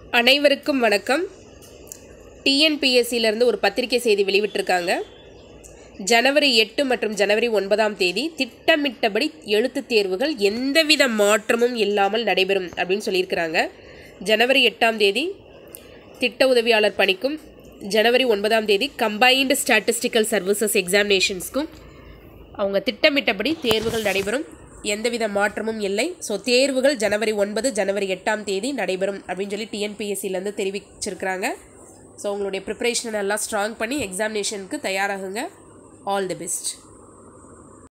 அனைவருக்கும் வணக்கம் டிஎன்பிஎஸ்சியிலேருந்து ஒரு பத்திரிகை செய்தி வெளிவிட்டிருக்காங்க ஜனவரி எட்டு மற்றும் ஜனவரி ஒன்பதாம் தேதி திட்டமிட்டபடி எழுத்துத் தேர்வுகள் எந்தவித மாற்றமும் இல்லாமல் நடைபெறும் அப்படின்னு சொல்லியிருக்கிறாங்க ஜனவரி எட்டாம் தேதி திட்ட உதவியாளர் பணிக்கும் ஜனவரி ஒன்பதாம் தேதி கம்பைன்டு ஸ்டாட்டிஸ்டிக்கல் சர்வீசஸ் எக்ஸாமினேஷன்ஸ்க்கும் அவங்க திட்டமிட்டபடி தேர்வுகள் நடைபெறும் எந்தவித மாற்றமும் இல்லை ஸோ தேர்வுகள் ஜனவரி ஒன்பது ஜனவரி எட்டாம் தேதி நடைபெறும் அப்படின்னு சொல்லி டிஎன்பிஎஸ்சிலேருந்து தெரிவிச்சிருக்கிறாங்க ஸோ உங்களுடைய ப்ரிப்பரேஷனை நல்லா ஸ்ட்ராங் பண்ணி எக்ஸாமினேஷனுக்கு தயாராகுங்க ஆல் தி பெஸ்ட்